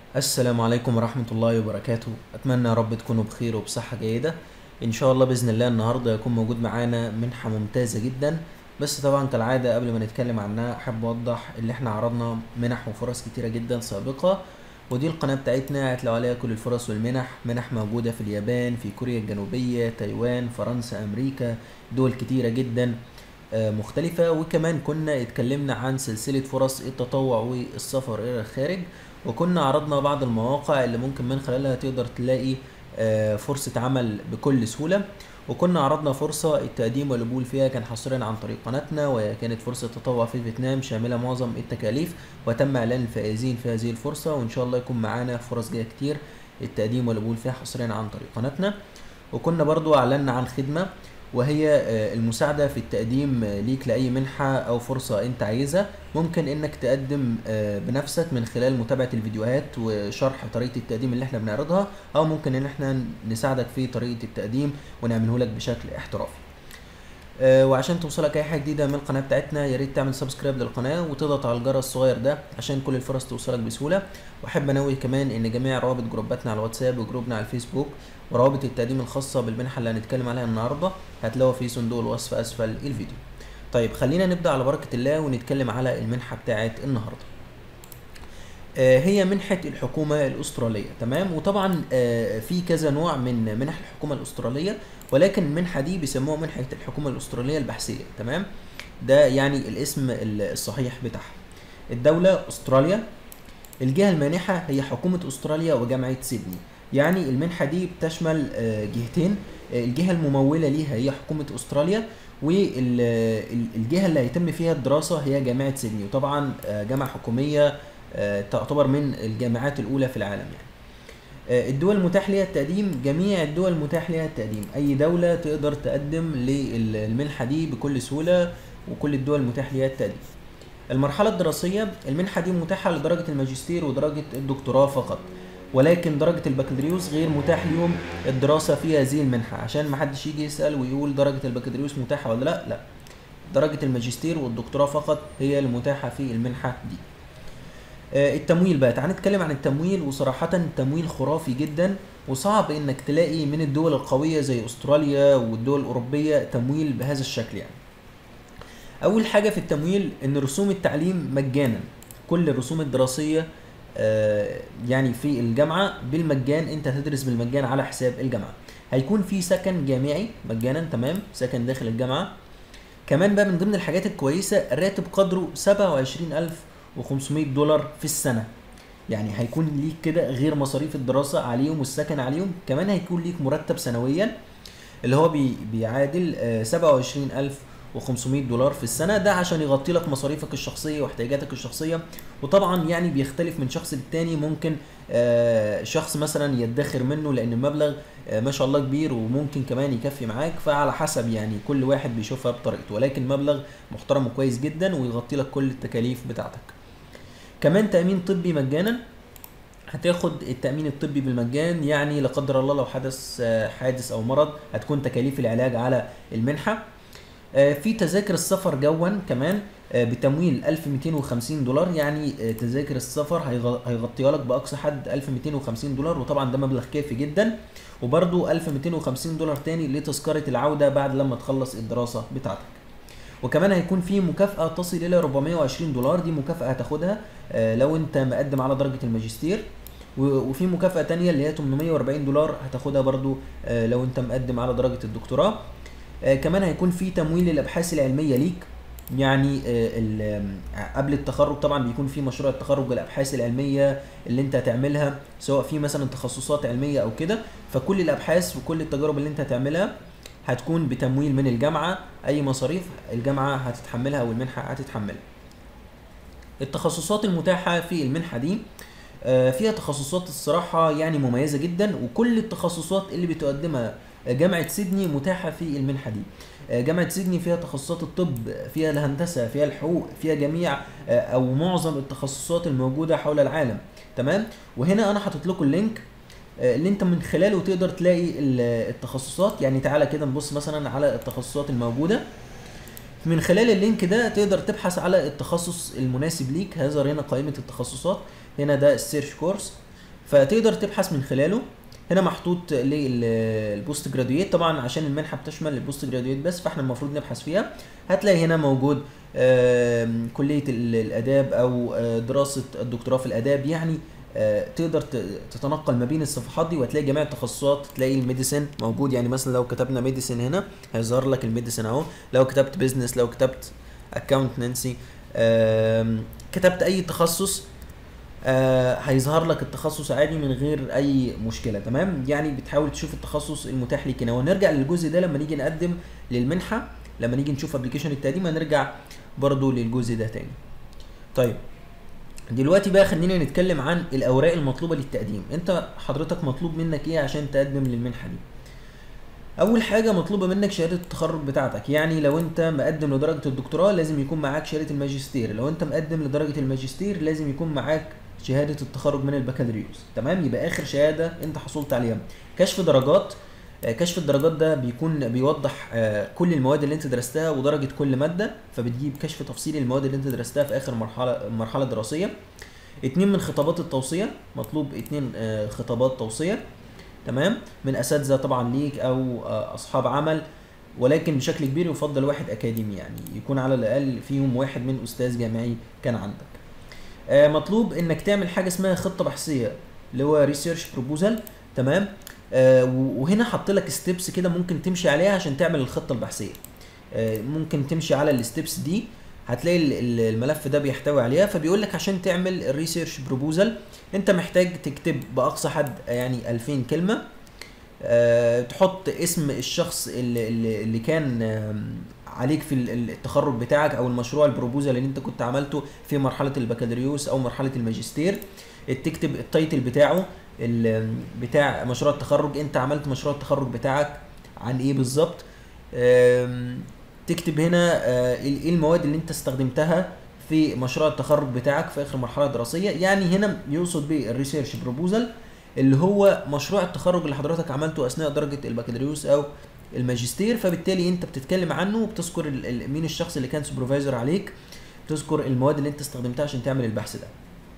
السلام عليكم ورحمة الله وبركاته أتمنى يا رب تكونوا بخير وبصحة جيدة إن شاء الله بإذن الله النهاردة يكون موجود معانا منحة ممتازة جدا بس طبعا كالعادة قبل ما نتكلم عنها أحب أوضح اللي احنا عرضنا منح وفرص كتيرة جدا سابقة ودي القناة بتاعتنا هتلاقوا عليها كل الفرص والمنح منح موجودة في اليابان في كوريا الجنوبية تايوان فرنسا أمريكا دول كتيرة جدا آه، مختلفة وكمان كنا اتكلمنا عن سلسلة فرص التطوع والسفر إلى الخارج وكنا عرضنا بعض المواقع اللي ممكن من خلالها تقدر تلاقي آه، فرصة عمل بكل سهولة وكنا عرضنا فرصة التقديم والقبول فيها كان حصريا عن طريق قناتنا وهي كانت فرصة تطوع في فيتنام شاملة معظم التكاليف وتم إعلان الفائزين في هذه الفرصة وإن شاء الله يكون معانا فرص جاية كتير التقديم والقبول فيها حصريا عن طريق قناتنا وكنا برضو أعلنا عن خدمة وهي آه، المساعدة في التقديم آه، ليك لأي منحة أو فرصة أنت عايزها ممكن إنك تقدم آه، بنفسك من خلال متابعة الفيديوهات وشرح طريقة التقديم اللي احنا بنعرضها أو ممكن إن احنا نساعدك في طريقة التقديم ونعمله لك بشكل احترافي آه، وعشان توصلك اي حاجه جديده من القناه بتاعتنا يا ريت تعمل سبسكرايب للقناه وتضغط على الجرس الصغير ده عشان كل الفرص توصلك بسهوله واحب انوه كمان ان جميع روابط جروباتنا على الواتساب وجروبنا على الفيسبوك وروابط التقديم الخاصه بالمنحه اللي هنتكلم عليها النهارده هتلاقوها في صندوق الوصف اسفل الفيديو طيب خلينا نبدا على بركه الله ونتكلم على المنحه بتاعت النهارده آه، هي منحة الحكومة الأسترالية تمام وطبعا آه، في كذا نوع من منح الحكومة الأسترالية ولكن المنحة دي بيسموها منحة الحكومة الأسترالية البحثية تمام ده يعني الاسم ال- الصحيح بتاعها الدولة أستراليا الجهة المانحة هي حكومة أستراليا وجامعة سيدني يعني المنحة دي بتشمل آه، جهتين آه، الجهة الممولة ليها هي حكومة أستراليا والجهة اللي هيتم فيها الدراسة هي جامعة سيدني وطبعا آه، جامعة حكومية آه، تعتبر من الجامعات الأولى في العالم يعني آه، الدول المتاح ليها التقديم جميع الدول المتاح ليها التقديم أي دولة تقدر تقدم للمنحة دي بكل سهولة وكل الدول المتاح ليها التقديم المرحلة الدراسية المنحة دي متاحة لدرجة الماجستير ودرجة الدكتوراه فقط ولكن درجة البكالوريوس غير متاح ليهم الدراسة في هذه المنحة عشان محدش يجي يسأل ويقول درجة البكالوريوس متاحة ولا لا لا درجة الماجستير والدكتوراه فقط هي المتاحة في المنحة دي آه، التمويل بقى تعال نتكلم عن التمويل وصراحة التمويل خرافي جدا وصعب انك تلاقي من الدول القوية زي استراليا والدول الاوروبية تمويل بهذا الشكل يعني اول حاجة في التمويل ان رسوم التعليم مجانا كل الرسوم الدراسية آه، يعني في الجامعة بالمجان انت هتدرس بالمجان على حساب الجامعة هيكون في سكن جامعي مجانا تمام سكن داخل الجامعة كمان بقى من ضمن الحاجات الكويسة الراتب قدره 27500 دولار في السنة يعني هيكون ليك كده غير مصاريف الدراسة عليهم والسكن عليهم كمان هيكون ليك مرتب سنويا اللي هو بي بيعادل آه، 27500 دولار في السنة ده عشان يغطي لك مصاريفك الشخصية واحتياجاتك الشخصية وطبعا يعني بيختلف من شخص للتاني ممكن آه، شخص مثلا يدخر منه لان المبلغ آه، ما شاء الله كبير وممكن كمان يكفي معاك فعلى حسب يعني كل واحد بيشوفها بطريقته ولكن مبلغ محترم وكويس جدا ويغطي لك كل التكاليف بتاعتك كمان تأمين طبي مجانا هتاخد التأمين الطبي بالمجان يعني لا قدر الله لو حدث آه، حادث أو مرض هتكون تكاليف العلاج على المنحة آه، في تذاكر السفر جوا كمان آه، بتمويل 1250 دولار يعني آه، تذاكر السفر هيغ- هيغطيها لك باقصى حد 1250 دولار وطبعا ده مبلغ كافي جدا وبرده 1250 دولار تاني لتذكره العوده بعد لما تخلص الدراسه بتاعتك وكمان هيكون في مكافأة تصل إلى 420 دولار دي مكافأة هتاخدها آه، لو أنت مقدم على درجة الماجستير و- وفي مكافأة تانية اللي هي 840 دولار هتاخدها برضو آه، لو أنت مقدم على درجة الدكتوراه آه، كمان هيكون في تمويل للأبحاث العلمية ليك يعني آه، ال- آم، قبل التخرج طبعا بيكون في مشروع التخرج الابحاث العلميه اللي انت هتعملها سواء في مثلا تخصصات علميه او كده فكل الابحاث وكل التجارب اللي انت هتعملها هتكون بتمويل من الجامعه اي مصاريف الجامعه هتتحملها او المنحه هتتحملها التخصصات المتاحه في المنحه دي آه، فيها تخصصات الصراحه يعني مميزه جدا وكل التخصصات اللي بتقدمها جامعه سيدني متاحه في المنحه دي آه، جامعه سيدني فيها تخصصات الطب فيها الهندسه فيها الحقوق فيها جميع آه، او معظم التخصصات الموجوده حول العالم تمام وهنا انا حاطط لكم اللينك آه، اللي انت من خلاله تقدر تلاقي ال- التخصصات يعني تعالى كده نبص مثلا على التخصصات الموجوده من خلال اللينك ده تقدر تبحث على التخصص المناسب ليك هيظهر هنا قائمة التخصصات هنا ده السيرش كورس فتقدر تبحث من خلاله هنا محطوط للبوست جراديويت طبعا عشان المنحه بتشمل البوست جراديويت بس فاحنا المفروض نبحث فيها هتلاقي هنا موجود آم، كليه ال- الاداب او آه، دراسه الدكتوراه في الاداب يعني آه، تقدر ت- تتنقل ما بين الصفحات دي وهتلاقي جميع التخصصات تلاقي الميديسن موجود يعني مثلا لو كتبنا ميديسن هنا هيظهر لك الميديسن اهو لو كتبت بزنس لو كتبت اكاونتنسي كتبت اي تخصص آه هيظهر لك التخصص عادي من غير اي مشكله تمام يعني بتحاول تشوف التخصص المتاح ليك هنا ونرجع للجزء ده لما نيجي نقدم للمنحه لما نيجي نشوف ابلكيشن التقديم هنرجع برضو للجزء ده تاني طيب دلوقتي بقى خلينا نتكلم عن الاوراق المطلوبه للتقديم انت حضرتك مطلوب منك ايه عشان تقدم للمنحه دي اول حاجه مطلوبه منك شهاده التخرج بتاعتك يعني لو انت مقدم لدرجه الدكتوراه لازم يكون معاك شهاده الماجستير لو انت مقدم لدرجه الماجستير لازم يكون معاك شهاده التخرج من البكالوريوس تمام يبقى اخر شهاده انت حصلت عليها كشف درجات آه، كشف الدرجات ده بيكون بيوضح آه، كل المواد اللي انت درستها ودرجه كل ماده فبتجيب كشف تفصيلي للمواد اللي انت درستها في اخر مرحله مرحله دراسيه اتنين من خطابات التوصيه مطلوب اتنين آه، خطابات توصيه تمام من اساتذه طبعا ليك او آه، اصحاب عمل ولكن بشكل كبير يفضل واحد اكاديمي يعني يكون على الاقل فيهم واحد من استاذ جامعي كان عندك آه، مطلوب انك تعمل حاجه اسمها خطه بحثيه اللي هو ريسيرش بروبوزال تمام آه، و- وهنا حط لك ستيبس كده ممكن تمشي عليها عشان تعمل الخطه البحثيه آه، ممكن تمشي على الستيبس دي هتلاقي ال- ال- الملف ده بيحتوي عليها فبيقول لك عشان تعمل الريسيرش بروبوزال انت محتاج تكتب باقصى حد يعني 2000 كلمه آه، تحط اسم الشخص اللي, اللي اللي كان آم، عليك في ال- ال- التخرج بتاعك او المشروع البروبوزال اللي انت كنت عملته في مرحله البكالوريوس او مرحله الماجستير تكتب التايتل بتاعه ال- بتاع مشروع التخرج انت عملت مشروع التخرج بتاعك عن ايه بالظبط آم، تكتب هنا آه، ايه إيه المواد اللي انت استخدمتها في مشروع التخرج بتاعك في اخر مرحله دراسيه يعني هنا يقصد بالريسيرش بروبوزال اللي هو مشروع التخرج اللي حضرتك عملته اثناء درجه البكالوريوس او الماجستير فبالتالي انت بتتكلم عنه وبتذكر ال- ال- مين الشخص اللي كان سوبرفايزر عليك بتذكر المواد اللي انت استخدمتها عشان تعمل البحث ده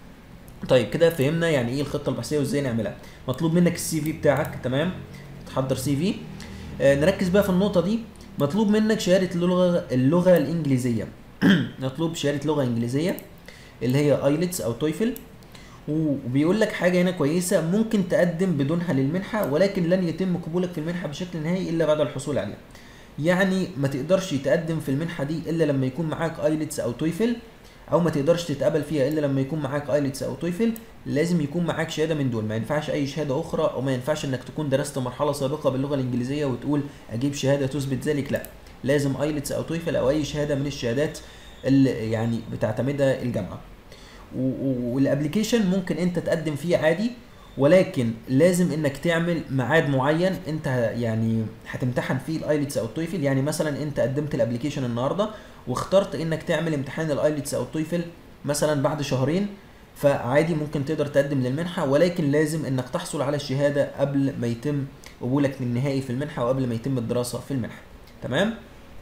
طيب كده فهمنا يعني ايه الخطه البحثيه وازاي نعملها مطلوب منك السي في بتاعك تمام تحضر سي في آه نركز بقى في النقطه دي مطلوب منك شهاده اللغه اللغه الانجليزيه مطلوب شهاده لغه انجليزيه اللي هي ايلتس او تويفل وبيقول لك حاجه هنا كويسه ممكن تقدم بدونها للمنحه ولكن لن يتم قبولك في المنحه بشكل نهائي الا بعد الحصول عليها يعني ما تقدرش تقدم في المنحه دي الا لما يكون معاك ايلتس او تويفل او ما تقدرش تتقبل فيها الا لما يكون معاك ايلتس او تويفل لازم يكون معاك شهاده من دول ما ينفعش اي شهاده اخرى او ما ينفعش انك تكون درست مرحله سابقه باللغه الانجليزيه وتقول اجيب شهاده تثبت ذلك لا لازم ايلتس او تويفل او اي شهاده من الشهادات اللي يعني بتعتمدها الجامعه و- و- والابلكيشن ممكن انت تقدم فيه عادي ولكن لازم انك تعمل ميعاد معين انت ه- يعني هتمتحن فيه الايلتس او التويفل يعني مثلا انت قدمت الابلكيشن النهارده واخترت انك تعمل امتحان الايلتس او التويفل مثلا بعد شهرين فعادي ممكن تقدر تقدم للمنحه ولكن لازم انك تحصل على الشهاده قبل ما يتم قبولك النهائي في المنحه وقبل ما يتم الدراسه في المنحه تمام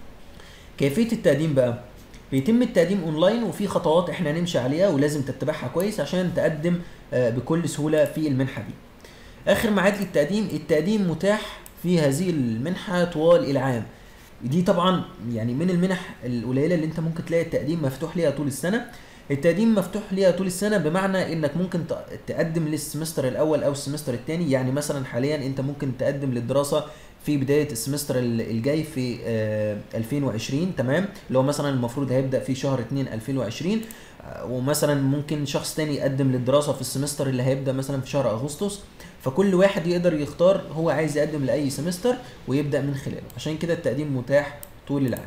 كيفيه التقديم بقى بيتم التقديم اونلاين وفي خطوات احنا نمشي عليها ولازم تتبعها كويس عشان تقدم آه، بكل سهوله في المنحه دي اخر ميعاد للتقديم التقديم متاح في هذه المنحه طوال العام دي طبعا يعني من المنح القليله اللي انت ممكن تلاقي التقديم مفتوح ليها طول السنه التقديم مفتوح ليها طول السنه بمعنى انك ممكن ت- تقدم للسمستر الاول او السمستر الثاني يعني مثلا حاليا انت ممكن تقدم للدراسه في بدايه السمستر ال- الجاي في آه، 2020 تمام اللي هو مثلا المفروض هيبدا في شهر 2 2020 آه، ومثلا ممكن شخص تاني يقدم للدراسه في السمستر اللي هيبدا مثلا في شهر اغسطس فكل واحد يقدر يختار هو عايز يقدم لاي سمستر ويبدا من خلاله عشان كده التقديم متاح طول العام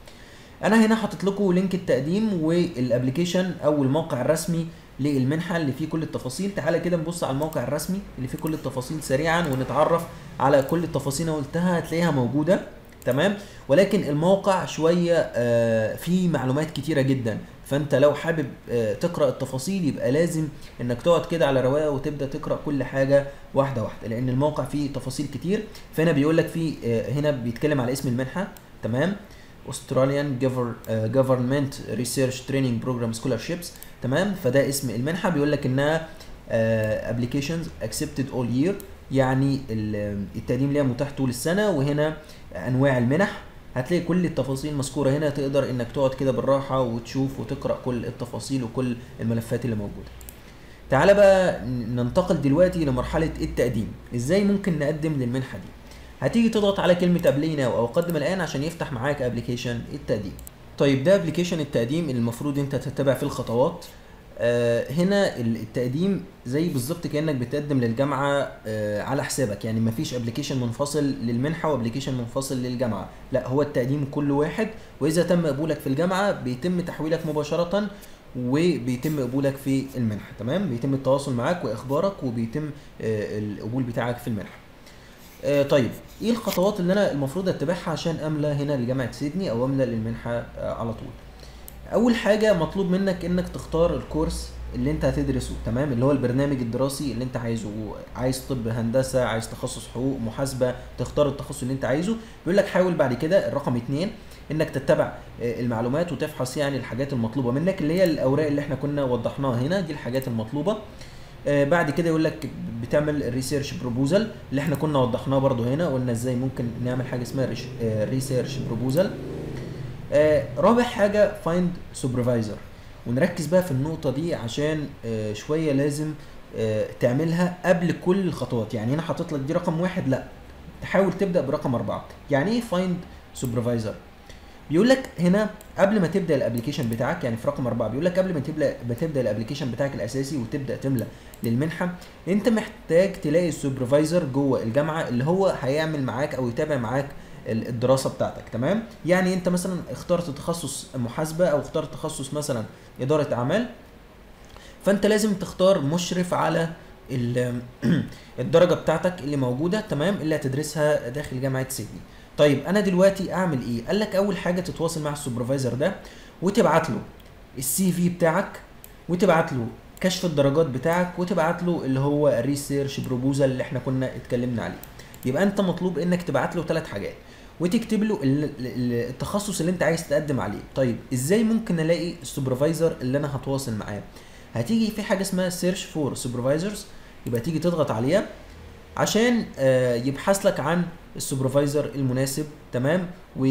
انا هنا حاطط لكم لينك التقديم والابلكيشن او الموقع الرسمي للمنحه اللي فيه كل التفاصيل تعالى كده نبص على الموقع الرسمي اللي فيه كل التفاصيل سريعا ونتعرف على كل التفاصيل اللي قلتها هتلاقيها موجوده تمام ولكن الموقع شويه آه فيه معلومات كتيره جدا فانت لو حابب آه تقرا التفاصيل يبقى لازم انك تقعد كده على رواقه وتبدا تقرا كل حاجه واحده واحده لان الموقع فيه تفاصيل كتير فهنا بيقول لك في آه هنا بيتكلم على اسم المنحه تمام Australian Gover- آه، Government Research Training Program Scholarships تمام فده اسم المنحه بيقول لك انها ابلكيشنز اكسبتد اول يير يعني ال- التقديم ليها متاح طول السنه وهنا انواع المنح هتلاقي كل التفاصيل مذكوره هنا تقدر انك تقعد كده بالراحه وتشوف وتقرا كل التفاصيل وكل الملفات اللي موجوده تعالى بقى ننتقل دلوقتي لمرحله التقديم ازاي ممكن نقدم للمنحه دي هتيجي تضغط على كلمه ابلي ناو او قدم الان عشان يفتح معاك ابلكيشن التقديم طيب ده ابلكيشن التقديم اللي المفروض انت تتبع فيه الخطوات آه هنا التقديم زي بالظبط كانك بتقدم للجامعه آه على حسابك يعني مفيش ابلكيشن منفصل للمنحه وابلكيشن منفصل للجامعه لا هو التقديم كله واحد واذا تم قبولك في الجامعه بيتم تحويلك مباشره وبيتم قبولك في المنحه تمام بيتم التواصل معاك واخبارك وبيتم آه القبول بتاعك في المنحه آه طيب ايه الخطوات اللي انا المفروض اتبعها عشان املى هنا لجامعه سيدني او املى للمنحه آه على طول اول حاجه مطلوب منك انك تختار الكورس اللي انت هتدرسه تمام اللي هو البرنامج الدراسي اللي انت عايزه عايز طب هندسه عايز تخصص حقوق محاسبه تختار التخصص اللي انت عايزه بيقول لك حاول بعد كده الرقم اتنين انك تتبع آه، المعلومات وتفحص يعني الحاجات المطلوبه منك اللي هي الاوراق اللي احنا كنا وضحناها هنا دي الحاجات المطلوبه آه، بعد كده يقول لك بتعمل الريسيرش بروبوزال اللي احنا كنا وضحناه برضو هنا قلنا ازاي ممكن نعمل حاجه اسمها ريسيرش بروبوزال آه، رابع حاجه فايند سوبرفايزر ونركز بقى في النقطه دي عشان آه، شويه لازم آه، تعملها قبل كل الخطوات يعني هنا حاطط لك دي رقم واحد لا تحاول تبدا برقم اربعه يعني ايه فايند سوبرفايزر بيقول لك هنا قبل ما تبدا الابلكيشن بتاعك يعني في رقم اربعه بيقول لك قبل ما تبدا ما تبدا الابلكيشن بتاعك الاساسي وتبدا تملى للمنحه انت محتاج تلاقي السوبرفايزر جوه الجامعه اللي هو هيعمل معاك او يتابع معاك ال- الدراسه بتاعتك تمام يعني انت مثلا اخترت تخصص محاسبه او اخترت تخصص مثلا اداره اعمال فانت لازم تختار مشرف على ال- الدرجه بتاعتك اللي موجوده تمام اللي هتدرسها داخل جامعه سيدني طيب انا دلوقتي اعمل ايه قال لك اول حاجه تتواصل مع السوبرفايزر ده وتبعت له السي في بتاعك وتبعت له كشف الدرجات بتاعك وتبعت له اللي هو الريسيرش بروبوزال اللي احنا كنا اتكلمنا عليه يبقى انت مطلوب انك تبعت له ثلاث حاجات وتكتب له ال- ال- التخصص اللي انت عايز تقدم عليه طيب ازاي ممكن الاقي السوبرفايزر اللي انا هتواصل معاه هتيجي في حاجه اسمها سيرش فور سوبرفايزرز يبقى تيجي تضغط عليها عشان آه، يبحث لك عن السوبرفايزر المناسب تمام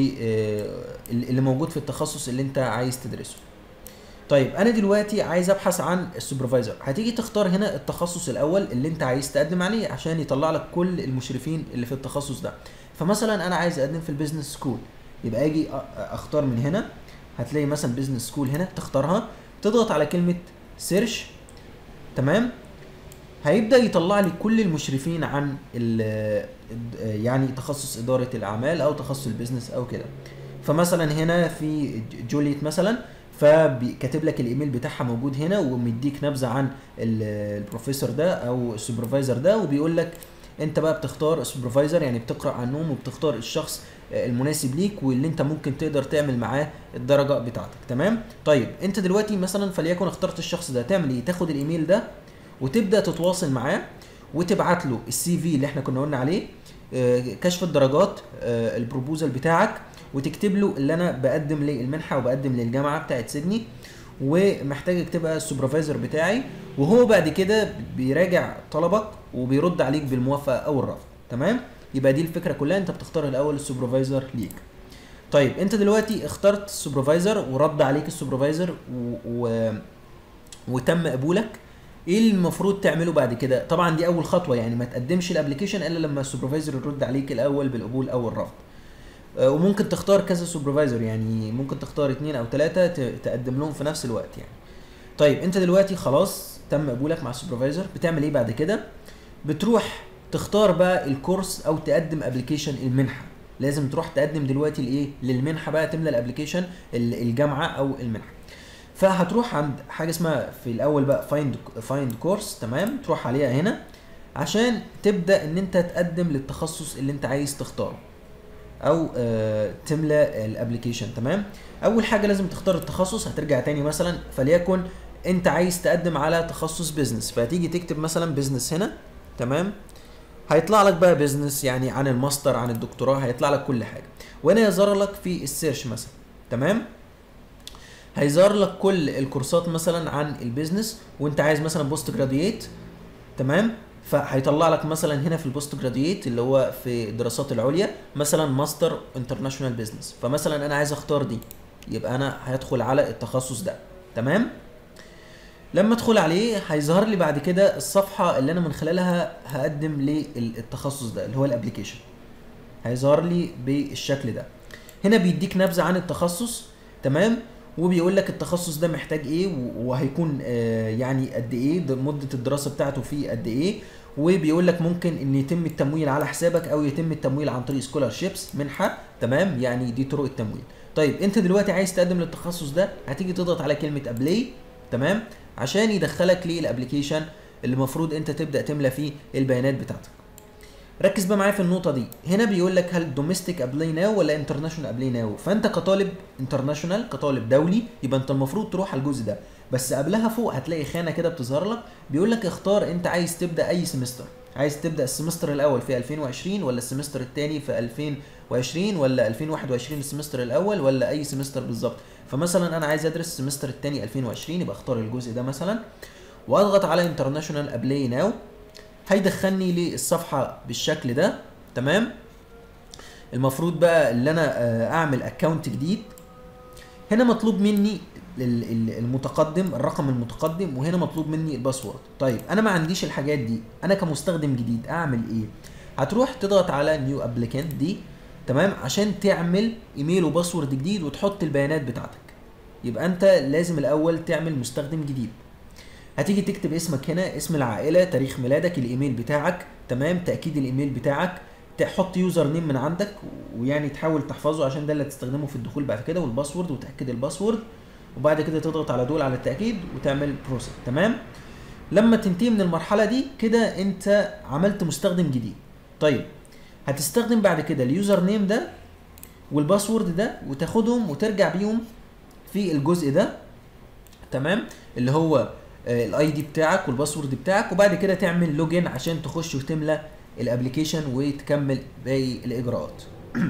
واللي موجود في التخصص اللي انت عايز تدرسه طيب انا دلوقتي عايز ابحث عن السوبرفايزر هتيجي تختار هنا التخصص الاول اللي انت عايز تقدم عليه عشان يطلع لك كل المشرفين اللي في التخصص ده فمثلا انا عايز اقدم في البيزنس سكول يبقى اجي أ- اختار من هنا هتلاقي مثلا بيزنس سكول هنا تختارها تضغط على كلمه سيرش تمام هيبدا يطلع لي كل المشرفين عن ال- الد- يعني تخصص اداره الاعمال او تخصص البيزنس او كده فمثلا هنا في ج- جوليت مثلا فكاتب لك الايميل بتاعها موجود هنا ومديك نبذه عن ال- البروفيسور ده او السوبرفايزر ده وبيقول لك انت بقى بتختار السوبرفايزر يعني بتقرا عنهم وبتختار الشخص آه، المناسب ليك واللي انت ممكن تقدر تعمل معاه الدرجه بتاعتك تمام طيب انت دلوقتي مثلا فليكن اخترت الشخص ده تعمل ايه تاخد الايميل ده وتبدا تتواصل معاه وتبعت له السي في اللي احنا كنا قلنا عليه آه، كشف الدرجات آه، البروبوزال بتاعك وتكتب له اللي انا بقدم للمنحه وبقدم للجامعه بتاعت سيدني ومحتاجك تبقى السوبرفايزر بتاعي وهو بعد كده بيراجع طلبك وبيرد عليك بالموافقه او الرفض تمام يبقى دي الفكره كلها انت بتختار الاول السوبرفايزر ليك طيب انت دلوقتي اخترت السوبرفايزر ورد عليك السوبرفايزر و... و... وتم قبولك ايه المفروض تعمله بعد كده طبعا دي اول خطوه يعني ما تقدمش الابلكيشن الا لما السوبرفايزر يرد عليك الاول بالقبول او الرفض آه، وممكن تختار كذا سوبرفايزر يعني ممكن تختار اتنين او تلاتة ت- تقدم لهم في نفس الوقت يعني طيب انت دلوقتي خلاص تم قبولك مع السوبرفايزر بتعمل ايه بعد كده بتروح تختار بقى الكورس او تقدم ابلكيشن المنحه لازم تروح تقدم دلوقتي لايه للمنحه بقى تملى الابلكيشن ال- الجامعه او المنحه فهتروح عند حاجه اسمها في الاول بقى فايند فايند كورس تمام تروح عليها هنا عشان تبدا ان انت تقدم للتخصص اللي انت عايز تختاره او آه تملى الابلكيشن تمام اول حاجه لازم تختار التخصص هترجع تاني مثلا فليكن انت عايز تقدم على تخصص بيزنس فهتيجي تكتب مثلا بيزنس هنا تمام هيطلع لك بقى بيزنس يعني عن الماستر عن الدكتوراه هيطلع لك كل حاجه وهنا يظهر لك في السيرش مثلا تمام هيظهر لك كل الكورسات مثلا عن البيزنس وانت عايز مثلا بوست جراديويت تمام فهيطلع لك مثلا هنا في البوست جراديويت اللي هو في الدراسات العليا مثلا ماستر انترناشونال بزنس فمثلا انا عايز اختار دي يبقى انا هدخل على التخصص ده تمام لما ادخل عليه هيظهر لي بعد كده الصفحه اللي انا من خلالها هقدم للتخصص ده اللي هو الابلكيشن هيظهر لي بالشكل ده هنا بيديك نبذه عن التخصص تمام وبيقول لك التخصص ده محتاج ايه و- وهيكون آه، يعني قد ايه ده مده الدراسه بتاعته فيه قد ايه وبيقول لك ممكن ان يتم التمويل على حسابك او يتم التمويل عن طريق سكولارشيبس منحه تمام يعني دي طرق التمويل طيب انت دلوقتي عايز تقدم للتخصص ده هتيجي تضغط على كلمه ابلاي تمام عشان يدخلك للابلكيشن اللي المفروض انت تبدا تملى فيه البيانات بتاعتك ركز بقى معايا في النقطه دي هنا بيقول لك هل دوميستيك ابلاي ناو ولا انترناشونال ابلاي ناو فانت كطالب انترناشونال كطالب دولي يبقى انت المفروض تروح على الجزء ده بس قبلها فوق هتلاقي خانه كده بتظهر لك بيقول لك اختار انت عايز تبدا اي سمستر عايز تبدا السمستر الاول في 2020 ولا السمستر الثاني في 2020 ولا 2021 السمستر الاول ولا اي سمستر بالظبط فمثلا انا عايز ادرس السمستر الثاني 2020 يبقى اختار الجزء ده مثلا واضغط على انترناشونال ابلاي ناو هيدخلني للصفحه بالشكل ده تمام المفروض بقى اللي انا آه، اعمل اكونت جديد هنا مطلوب مني ال- ال- المتقدم الرقم المتقدم وهنا مطلوب مني الباسورد طيب انا ما عنديش الحاجات دي انا كمستخدم جديد اعمل ايه هتروح تضغط على نيو ابليكانت دي تمام عشان تعمل ايميل وباسورد جديد وتحط البيانات بتاعتك يبقى انت لازم الاول تعمل مستخدم جديد هتيجي تكتب اسمك هنا اسم العائله تاريخ ميلادك الايميل بتاعك تمام تاكيد الايميل بتاعك تحط يوزر نيم من عندك ويعني تحاول تحفظه عشان ده اللي هتستخدمه في الدخول بعد كده والباسورد وتاكد الباسورد وبعد كده تضغط على دول على التاكيد وتعمل بروسيس تمام لما تنتهي من المرحله دي كده انت عملت مستخدم جديد طيب هتستخدم بعد كده اليوزر نيم ده والباسورد ده وتاخدهم وترجع بيهم في الجزء ده تمام اللي هو الاي دي بتاعك والباسورد بتاعك وبعد كده تعمل لوجين عشان تخش وتملى الابلكيشن وتكمل باقي الاجراءات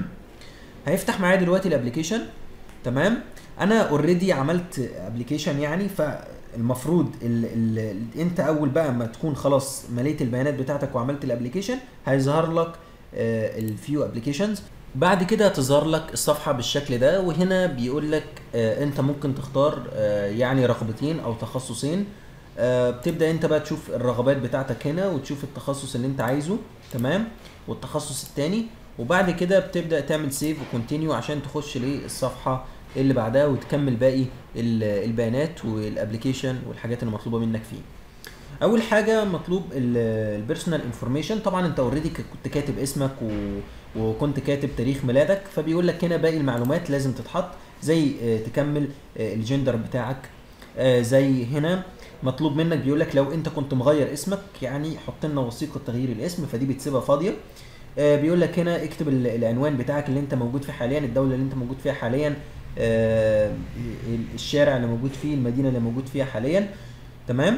هيفتح معايا دلوقتي الابلكيشن تمام انا اوريدي عملت ابلكيشن يعني فالمفروض ال ال انت اول بقى ما تكون خلاص مليت البيانات بتاعتك وعملت الابلكيشن هيظهر لك الفيو ابلكيشنز بعد كده هتظهر لك الصفحه بالشكل ده وهنا بيقول لك آه انت ممكن تختار آه يعني رغبتين او تخصصين آه بتبدا انت بقى تشوف الرغبات بتاعتك هنا وتشوف التخصص اللي انت عايزه تمام والتخصص التاني وبعد كده بتبدا تعمل سيف وكونتينيو عشان تخش للصفحه اللي بعدها وتكمل باقي ال- البيانات والابلكيشن والحاجات اللي مطلوبه منك فيه اول حاجه مطلوب البيرسونال انفورميشن طبعا انت اوريدي كنت كاتب اسمك و... وكنت كاتب تاريخ ميلادك فبيقول لك هنا باقي المعلومات لازم تتحط زي آه، تكمل آه، الجندر بتاعك آه، زي هنا مطلوب منك بيقول لك لو انت كنت مغير اسمك يعني حط لنا وثيقه تغيير الاسم فدي بتسيبها فاضيه آه، بيقول لك هنا اكتب ال- العنوان بتاعك اللي انت موجود فيه حاليا الدوله اللي انت موجود فيها حاليا آه، الشارع اللي موجود فيه المدينه اللي موجود فيها حاليا تمام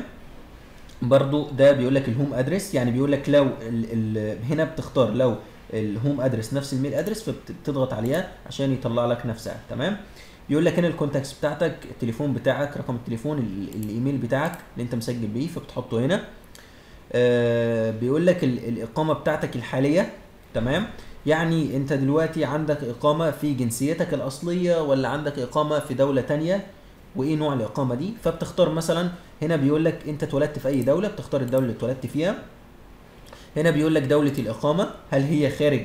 برضو ده بيقول لك الهوم ادرس يعني بيقول لك لو ال ال هنا بتختار لو الهوم ادرس نفس الميل ادرس فبتضغط عليها عشان يطلع لك نفسها تمام بيقول لك هنا الكونتاكتس بتاعتك التليفون بتاعك رقم التليفون ال- الايميل بتاعك اللي انت مسجل بيه فبتحطه هنا آه بيقول لك ال- الاقامه بتاعتك الحاليه تمام يعني انت دلوقتي عندك اقامه في جنسيتك الاصليه ولا عندك اقامه في دوله تانية وايه نوع الاقامه دي فبتختار مثلا هنا بيقول لك انت اتولدت في اي دوله بتختار الدوله اللي اتولدت فيها هنا بيقول لك دوله الاقامه هل هي خارج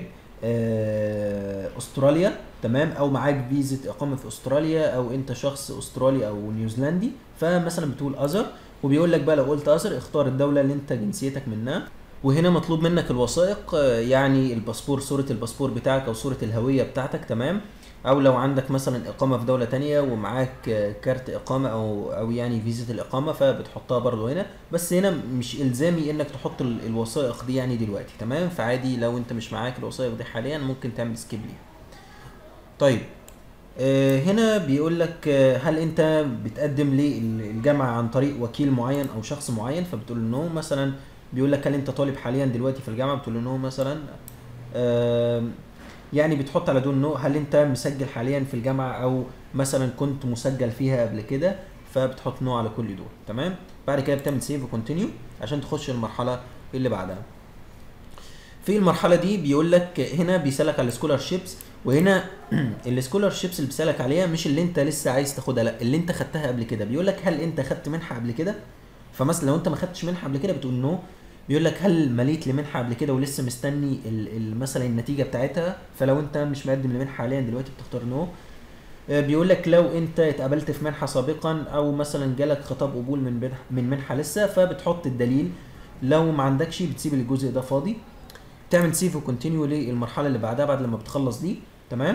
آه، استراليا تمام او معاك فيزا اقامه في استراليا او انت شخص استرالي او نيوزيلندي فمثلا بتقول اذر وبيقول لك بقى لو قلت اذر اختار الدوله اللي انت جنسيتك منها وهنا مطلوب منك الوثائق آه، يعني الباسبور صورة الباسبور بتاعك او صورة الهوية بتاعتك تمام او لو عندك مثلا اقامة في دولة تانية ومعاك آه، كارت اقامة او او يعني فيزا الاقامة فبتحطها برضو هنا بس هنا مش الزامي انك تحط ال- الوثائق دي يعني دلوقتي تمام فعادي لو انت مش معاك الوثائق دي حاليا ممكن تعمل سكيب ليها طيب آه، هنا بيقول لك آه، هل انت بتقدم للجامعه عن طريق وكيل معين او شخص معين فبتقول له نو مثلا بيقول لك هل انت طالب حاليا دلوقتي في الجامعه بتقول له نو مثلا آم، يعني بتحط على دول نو هل انت مسجل حاليا في الجامعه او مثلا كنت مسجل فيها قبل كده فبتحط نو على كل دول تمام بعد كده بتعمل سيف وكونتينيو عشان تخش المرحله اللي بعدها في المرحله دي بيقول لك هنا بيسالك على السكولار شيبس وهنا السكولار شيبس اللي بيسالك عليها مش اللي انت لسه عايز تاخدها لا اللي انت خدتها قبل كده بيقول لك هل انت خدت منحه قبل كده فمثلا لو انت ما خدتش منحه قبل كده بتقول نو بيقول لك هل مليت لمنحه قبل كده ولسه مستني ال- ال- مثلا النتيجه بتاعتها فلو انت مش مقدم لمنحه حاليا دلوقتي بتختار نو آه، بيقول لك لو انت اتقبلت في منحه سابقا او مثلا جالك خطاب قبول من منح- من منحه لسه فبتحط الدليل لو ما عندكش بتسيب الجزء ده فاضي تعمل سيف وكونتينيو للمرحله اللي بعدها بعد لما بتخلص دي تمام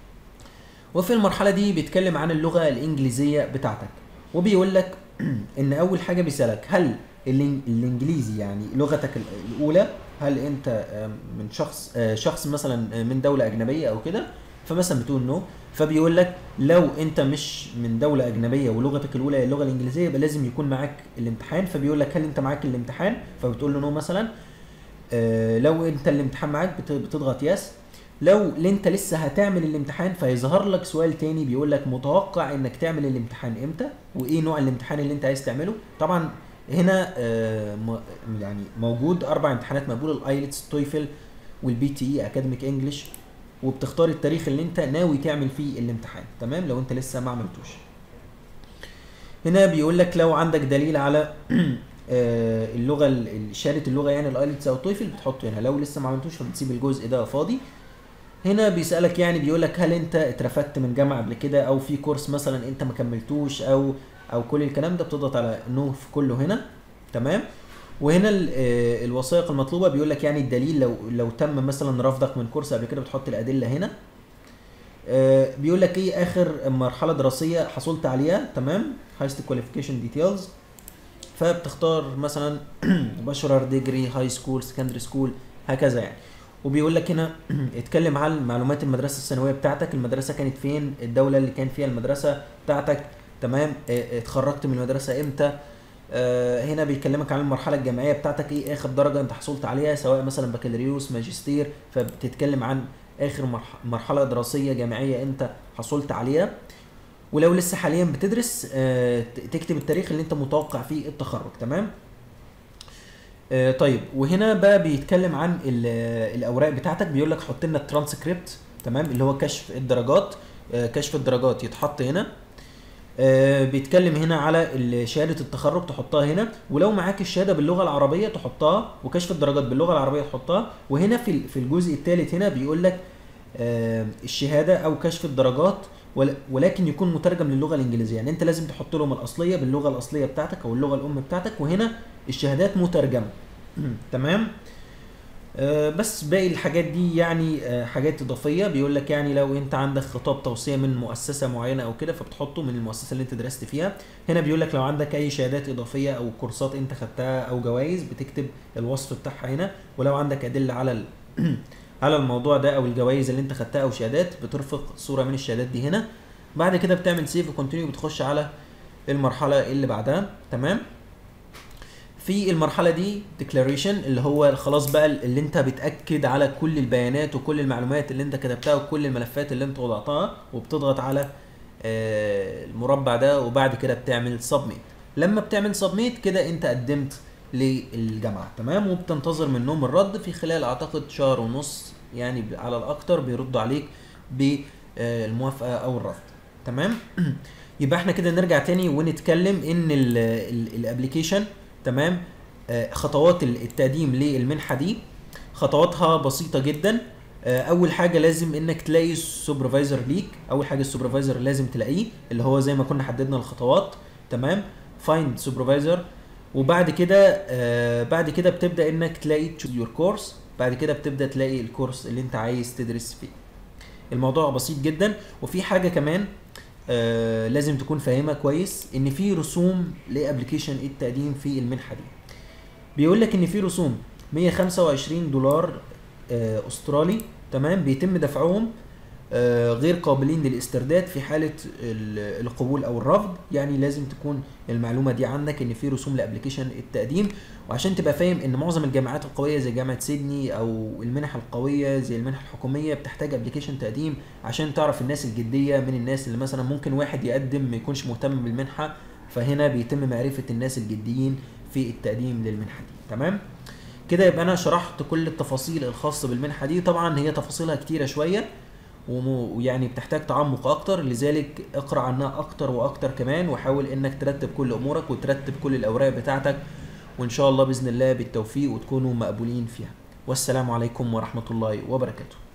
وفي المرحله دي بيتكلم عن اللغه الانجليزيه بتاعتك وبيقول لك ان اول حاجه بيسالك هل الإن- الانجليزي يعني لغتك ال- الاولى هل انت آه، من شخص آه، شخص مثلا آه، من دوله اجنبيه او كده فمثلا بتقول نو فبيقول لك لو انت مش من دوله اجنبيه ولغتك الاولى هي اللغه الانجليزيه يبقى لازم يكون معاك الامتحان فبيقول لك هل انت معاك الامتحان فبتقول له نو مثلا آه، لو انت الامتحان معاك بت- بتضغط يس لو اللي انت لسه هتعمل الامتحان فيظهر لك سؤال تاني بيقول لك متوقع انك تعمل الامتحان امتى وايه نوع الامتحان اللي انت عايز تعمله طبعا هنا آه، م- يعني موجود اربع امتحانات مقبوله الايلتس تويفل والبي تي اي اكاديميك انجلش وبتختار التاريخ اللي انت ناوي تعمل فيه الامتحان تمام لو انت لسه ما عملتوش هنا بيقول لك لو عندك دليل على آه، اللغه ال- ال- شهاده اللغه يعني الايلتس او تويفل بتحطه هنا لو لسه ما عملتوش فبتسيب الجزء ده فاضي هنا بيسالك يعني بيقول لك هل انت اترفدت من جامعه قبل كده او في كورس مثلا انت ما كملتوش او او كل الكلام ده بتضغط على نو في كله هنا تمام وهنا ال- آه، الوثائق المطلوبه بيقول لك يعني الدليل لو لو تم مثلا رفضك من كورس قبل كده بتحط الادله هنا آه، بيقول لك ايه اخر مرحله دراسيه حصلت عليها تمام هايست كواليفيكيشن ديتيلز فبتختار مثلا باشلر ديجري هاي سكول سكندري سكول هكذا يعني وبيقول لك هنا اتكلم عن معلومات المدرسه الثانويه بتاعتك المدرسه كانت فين الدوله اللي كان فيها المدرسه بتاعتك تمام اه، اتخرجت من المدرسه امتى آه، هنا بيكلمك عن المرحله الجامعيه بتاعتك ايه اخر درجه انت حصلت عليها سواء مثلا بكالوريوس ماجستير فبتتكلم عن اخر مرح- مرحله دراسيه جامعيه انت حصلت عليها ولو لسه حاليا بتدرس آه، ت- تكتب التاريخ اللي انت متوقع فيه التخرج تمام آه، طيب وهنا بقى بيتكلم عن ال- الاوراق بتاعتك بيقول لك حط لنا الترانسكريبت تمام اللي هو كشف الدرجات آه، كشف الدرجات يتحط هنا آه، بيتكلم هنا على ال- شهاده التخرج تحطها هنا ولو معاك الشهاده باللغه العربيه تحطها وكشف الدرجات باللغه العربيه تحطها وهنا في ال- في الجزء الثالث هنا بيقول لك آه، الشهاده او كشف الدرجات ول- ولكن يكون مترجم للغه الانجليزيه يعني انت لازم تحط لهم الاصليه باللغه الاصليه بتاعتك او اللغه الام بتاعتك وهنا الشهادات مترجمه تمام آه، بس باقي الحاجات دي يعني آه، حاجات اضافيه بيقول لك يعني لو انت عندك خطاب توصيه من مؤسسه معينه او كده فبتحطه من المؤسسه اللي انت درست فيها هنا بيقول لك لو عندك اي شهادات اضافيه او كورسات انت خدتها او جوائز بتكتب الوصف بتاعها هنا ولو عندك ادله على ال... على الموضوع ده او الجوائز اللي انت خدتها او شهادات بترفق صوره من الشهادات دي هنا بعد كده بتعمل سيف وكونتينيو بتخش على المرحله اللي بعدها تمام في المرحله دي ديكلاريشن اللي هو خلاص بقى اللي انت بتاكد على كل البيانات وكل المعلومات اللي انت كتبتها وكل الملفات اللي انت وضعتها وبتضغط على آه، المربع ده وبعد كده بتعمل سبميت لما بتعمل سبميت كده انت قدمت للجامعه تمام وبتنتظر منهم الرد في خلال اعتقد شهر ونص يعني ب- على الاكتر بيردوا عليك بالموافقه او الرفض تمام يبقى احنا كده نرجع تاني ونتكلم ان الابلكيشن تمام آه، خطوات ال- التقديم للمنحه دي خطواتها بسيطه جدا آه، اول حاجه لازم انك تلاقي سوبرفايزر ليك اول حاجه السوبرفايزر لازم تلاقيه اللي هو زي ما كنا حددنا الخطوات تمام فايند سوبرفايزر وبعد كده آه بعد كده بتبدا انك تلاقي يور كورس بعد كده بتبدا تلاقي الكورس اللي انت عايز تدرس فيه الموضوع بسيط جدا وفي حاجه كمان آه لازم تكون فاهمها كويس ان في رسوم لابلكيشن التقديم في المنحه دي بيقول لك ان في رسوم 125 دولار آه استرالي تمام بيتم دفعهم آه غير قابلين للاسترداد في حاله ال- القبول او الرفض يعني لازم تكون المعلومه دي عندك ان في رسوم لابلكيشن التقديم وعشان تبقى فاهم ان معظم الجامعات القويه زي جامعه سيدني او المنح القويه زي المنح الحكوميه بتحتاج ابلكيشن تقديم عشان تعرف الناس الجديه من الناس اللي مثلا ممكن واحد يقدم ما يكونش مهتم بالمنحه فهنا بيتم معرفه الناس الجديين في التقديم للمنحه دي تمام كده يبقى انا شرحت كل التفاصيل الخاصه بالمنحه دي طبعا هي تفاصيلها كتيره شويه وم- ويعني بتحتاج تعمق اكتر لذلك اقرا عنها اكتر واكتر كمان وحاول انك ترتب كل امورك وترتب كل الاوراق بتاعتك وان شاء الله باذن الله بالتوفيق وتكونوا مقبولين فيها والسلام عليكم ورحمه الله وبركاته